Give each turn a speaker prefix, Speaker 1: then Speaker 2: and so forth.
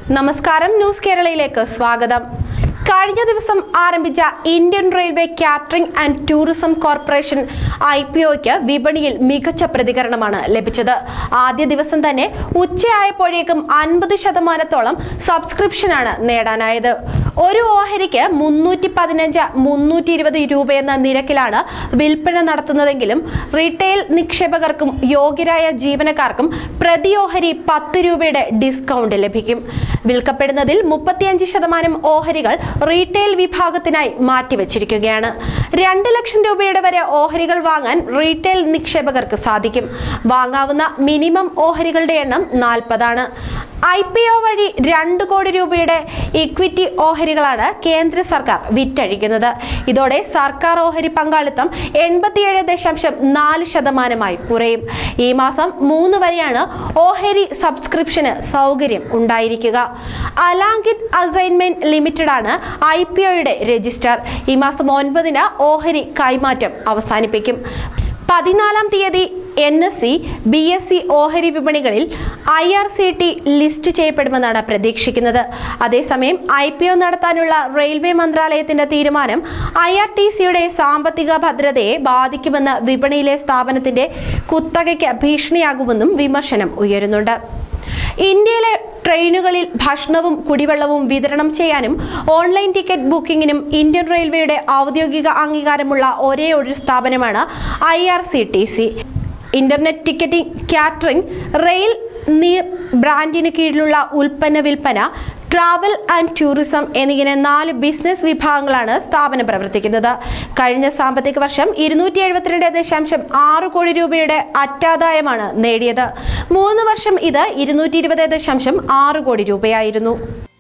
Speaker 1: നമസ്കാരം ന്യൂസ് കേരളയിലേക്ക് സ്വാഗതം കഴിഞ്ഞ ദിവസം ആരംഭിച്ച Indian railway catering and tourism corporation I P ഒക്ക് വിപണിയിൽ മികച്ച പ്രതികരണമാണ് ലഭിച്ചത് ആദ്യ ദിവസം തന്നെ ഉച്ചയായപ്പോഴേക്കും അൻപത് ശതമാനത്തോളം സബ്സ്ക്രിപ്ഷനാണ് നേടാനായത് ഒരു ഓഹരിക്ക് മുന്നൂറ്റി പതിനഞ്ച് മുന്നൂറ്റി ഇരുപത് രൂപയെന്ന നിരക്കിലാണ് വിൽപ്പന നടത്തുന്നതെങ്കിലും റീറ്റെയിൽ നിക്ഷേപകർക്കും യോഗ്യരായ ജീവനക്കാർക്കും പ്രതി ഓഹരി പത്ത് രൂപയുടെ ഡിസ്കൗണ്ട് ലഭിക്കും വിൽക്കപ്പെടുന്നതിൽ മുപ്പത്തിയഞ്ച് ശതമാനം ഓഹരികൾ റീറ്റെയിൽ വിഭാഗത്തിനായി മാറ്റിവെച്ചിരിക്കുകയാണ് രണ്ട് ലക്ഷം രൂപയുടെ വരെ ഓഹരികൾ വാങ്ങാൻ റീറ്റെയിൽ നിക്ഷേപകർക്ക് സാധിക്കും വാങ്ങാവുന്ന മിനിമം ഓഹരികളുടെ എണ്ണം നാൽപ്പതാണ് ഐ പി ഒ വഴി രണ്ട് കോടി രൂപയുടെ ഇക്വിറ്റി ഓഹരികളാണ് കേന്ദ്ര സർക്കാർ വിറ്റഴിക്കുന്നത് ഇതോടെ സർക്കാർ ഓഹരി പങ്കാളിത്തം എൺപത്തിയേഴ് ദശാംശം നാല് ശതമാനമായി കുറയും ഈ മാസം മൂന്ന് വരെയാണ് ഓഹരി സബ്സ്ക്രിപ്ഷന് സൗകര്യം ഉണ്ടായിരിക്കുക അലാങ്കിത് അസൈൻമെന്റ് ലിമിറ്റഡ് ആണ് ഐ പി ഒയുടെ രജിസ്ട്രാർ ഈ മാസം ഒൻപതിന് ഓഹരി കൈമാറ്റം അവസാനിപ്പിക്കും പതിനാലാം തീയതി N S C B S C ഓഹരി വിപണികളിൽ I R C T list ചെയ്യപ്പെടുമെന്നാണ് പ്രതീക്ഷിക്കുന്നത് അതേസമയം ഐ പി ഒ നടത്താനുള്ള റെയിൽവേ മന്ത്രാലയത്തിന്റെ തീരുമാനം ഐ ആർ ടി സിയുടെ സാമ്പത്തിക ഭദ്രതയെ ബാധിക്കുമെന്ന് വിപണിയിലെ സ്ഥാപനത്തിന്റെ കുത്തകയ്ക്ക് ഭീഷണിയാകുമെന്നും വിമർശനം ഉയരുന്നുണ്ട് ഇന്ത്യയിലെ ട്രെയിനുകളിൽ ഭക്ഷണവും കുടിവെള്ളവും വിതരണം ചെയ്യാനും ഓൺലൈൻ ടിക്കറ്റ് ബുക്കിംഗിനും ഇന്ത്യൻ റെയിൽവേയുടെ ഔദ്യോഗിക അംഗീകാരമുള്ള ഒരേ ഒരു സ്ഥാപനമാണ് I R C T C internet ticketing catering rail Neer ബ്രാൻഡിന് കീഴിലുള്ള ഉൽപ്പന്ന വിൽപ്പന ട്രാവൽ ആൻഡ് ടൂറിസം എന്നിങ്ങനെ നാല് ബിസിനസ് വിഭാഗങ്ങളാണ് സ്ഥാപനം പ്രവർത്തിക്കുന്നത് കഴിഞ്ഞ സാമ്പത്തിക വർഷം ഇരുന്നൂറ്റി എഴുപത്തിരണ്ട് ദശാംശം ആറ് കോടി രൂപയുടെ അറ്റാദായമാണ് നേടിയത് മൂന്ന് വർഷം ഇത് ഇരുന്നൂറ്റി ഇരുപത് ദശാംശം ആറ് കോടി രൂപയായിരുന്നു